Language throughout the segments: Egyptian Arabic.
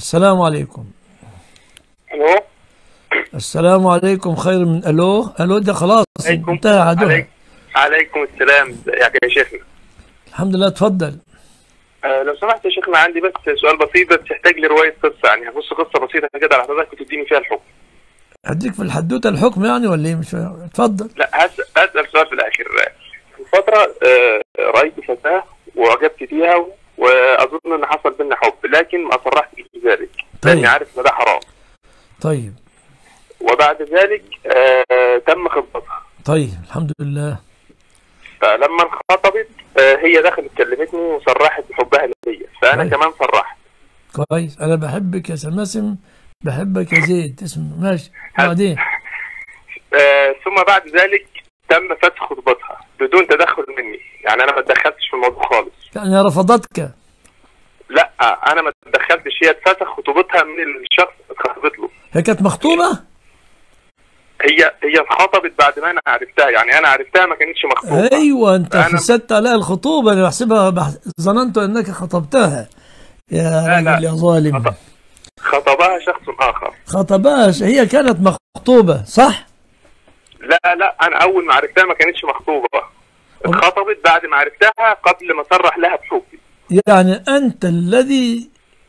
السلام عليكم الو السلام عليكم خير من الو الو ده خلاص عليكم انتهى عدوها عليك. عليكم السلام ازيك يا شيخنا الحمد لله اتفضل آه لو سمحت يا شيخنا عندي بس سؤال بسيط بس يحتاج لروايه قصه يعني هبص قصه بسيطه كده على حضرتك وتديني فيها الحكم هديك في الحدوته الحكم يعني ولا ايه مش فاهم اتفضل لا هس- هسال سؤال في الاخر من فتره آه رايت فتاه واعجبت بيها واظن ان حصل بينا حب لكن ما صرحتش بذلك طيب. لاني عارف ان ده حرام طيب وبعد ذلك آه تم خطبتها طيب الحمد لله فلما انخطبت آه هي دخلت كلمتني وصرحت بحبها ليا فانا طيب. كمان صرحت كويس انا بحبك يا سماسم بحبك يا زيد اسم ماشي بعدين آه ثم بعد ذلك تم فتح خطبتها بدون تدخل مني يعني انا ما اتدخلتش في الموضوع خالص يعني رفضتك لا انا ما اتدخلتش هي اتفتح خطوبتها من الشخص اللي اتخطبت له هي كانت مخطوبه هي هي اتخطبت بعد ما انا عرفتها يعني انا عرفتها ما كانتش مخطوبه ايوه انت أنا- فسدت عليها الخطوبه انا بحسبها بح... ظننت انك خطبتها يا لا، لا. راجل يا ظالم خطب. خطبها شخص اخر خطبهاش هي كانت مخطوبه صح لا لا انا اول ما عرفتها ما كانتش مخطوبه اتخطبت بعد ما عرفتها قبل ما صرح لها بحبي يعني انت الذي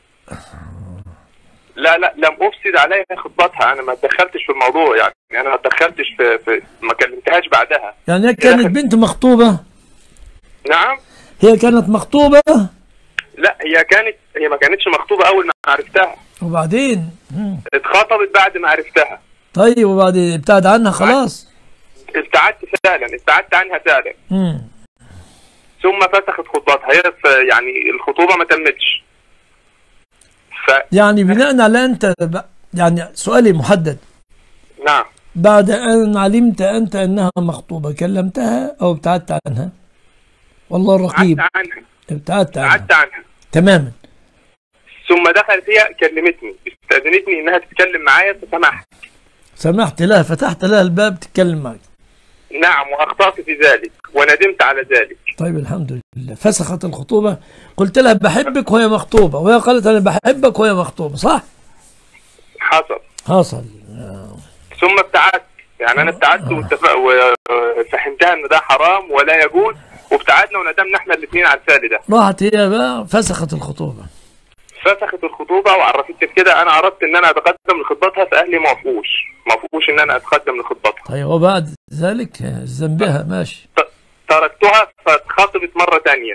لا لا لم افسد عليها خطبتها انا ما اتدخلتش في الموضوع يعني انا ما اتدخلتش في, في ما كلمتهاش بعدها يعني هي كانت بنت مخطوبه نعم هي كانت مخطوبه لا هي كانت هي ما كانتش مخطوبه اول ما عرفتها وبعدين مم. اتخطبت بعد ما عرفتها طيب وبعدين ابتعد عنها خلاص ابتعدت فعلا ابتعدت عنها فعلا مم. ثم فسخت خطبتها هي ف- يعني الخطوبه ما تمتش ف يعني بناء على انت ب... يعني سؤالي محدد نعم بعد ان علمت انت انها مخطوبه كلمتها او ابتعدت عنها والله الرقيب قعدت عنها ابتعدت عنها قعدت عنها تماما ثم دخلت هي كلمتني استاذنتني انها تتكلم معايا فسمحت سمحت لها فتحت لها الباب تتكلم معك نعم واخطات في ذلك وندمت على ذلك طيب الحمد لله فسخت الخطوبة قلت لها بحبك وهي مخطوبة وهي قالت أنا بحبك وهي مخطوبة صح حصل حصل ثم ابتعدت يعني انا ابتعدت واتفق وفهمتها ان ده حرام ولا يجوز وابتعدنا وندمنا احنا الاثنين على الفعل ده راحت هي بقى فسخت الخطوبة فسخت الخطوبه وعرفتني بكده انا اردت ان انا اتقدم لخطبتها فاهلي ما وافقوش ما وافقوش ان انا اتقدم لخطبتها طيب وبعد ذلك ذنبها ماشي ت- تركتها فاتخطبت مره تانية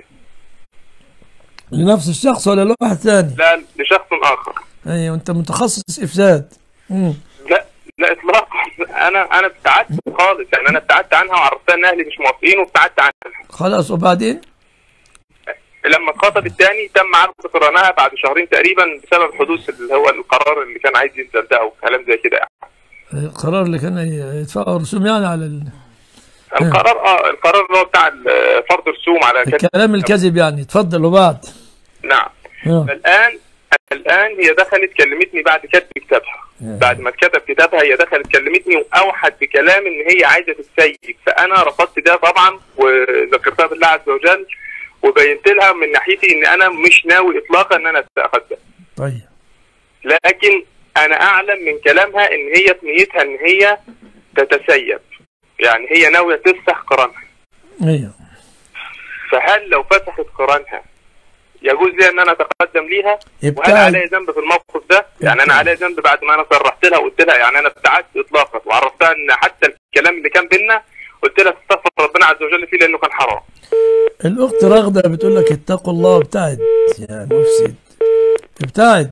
لنفس الشخص ولا لواحد ثاني لا لشخص اخر ايوه انت متخصص افساد مم. لا لا اطلاقا انا انا ابتعدت خالص يعني انا ابتعدت عنها وعرفتها ان اهلي مش موافقين وابتعدت عنها خلاص وبعدين لما اتخطبت تاني تم عرض قرانها بعد شهرين تقريبا بسبب حدوث اللي هو القرار اللي كان عايز ينزل ده وكلام زي كده يعني. القرار اللي كان يدفعه رسوم يعني على ال... القرار اه القرار اللي هو بتاع ال- فرض رسوم على كده الكلام الكذب يعني تفضل وبعد نعم آه. الان الان هي دخلت كلمتني بعد كتب كتابها بعد ما اتكتب كتابها هي دخلت كلمتني واوحت بكلام ان هي عايزه تتسيب فانا رفضت ده طبعا وذكرتها بالله عز وجل وبينت لها من ناحيتي ان انا مش ناوي اطلاقا ان انا اتقدم طيب لكن انا اعلم من كلامها ان هي في نيتها ان هي تتسيب يعني هي ناويه تفسخ قرانها ايوه فهل لو فسخت قرانها يجوز لي ان انا اتقدم ليها وهل ابتعد علي ذنب في الموقف ده؟ يعني انا علي ذنب بعد ما انا صرحت لها وقلت لها يعني انا ابتعدت اطلاقا وعرفتها ان حتى الكلام اللي كان بينا قلت لها تستغفر ربنا عز وجل فيه لانه كان حرام. الأخت راغدة بتقول لك اتقوا الله وابتعد يا مفسد ابتعد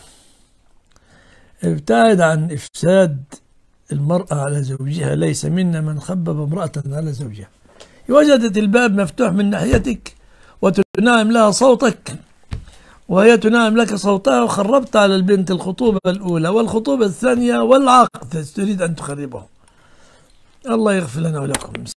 ابتعد عن إفساد المرأة على زوجها ليس منا من خبب امرأة على زوجها وجدت الباب مفتوح من ناحيتك وتناعم لها صوتك وهي تناعم لك صوتها وخربت على البنت الخطوبة الأولى والخطوبة الثانية والعقد تريد أن تخربه الله يغفر لنا ولكم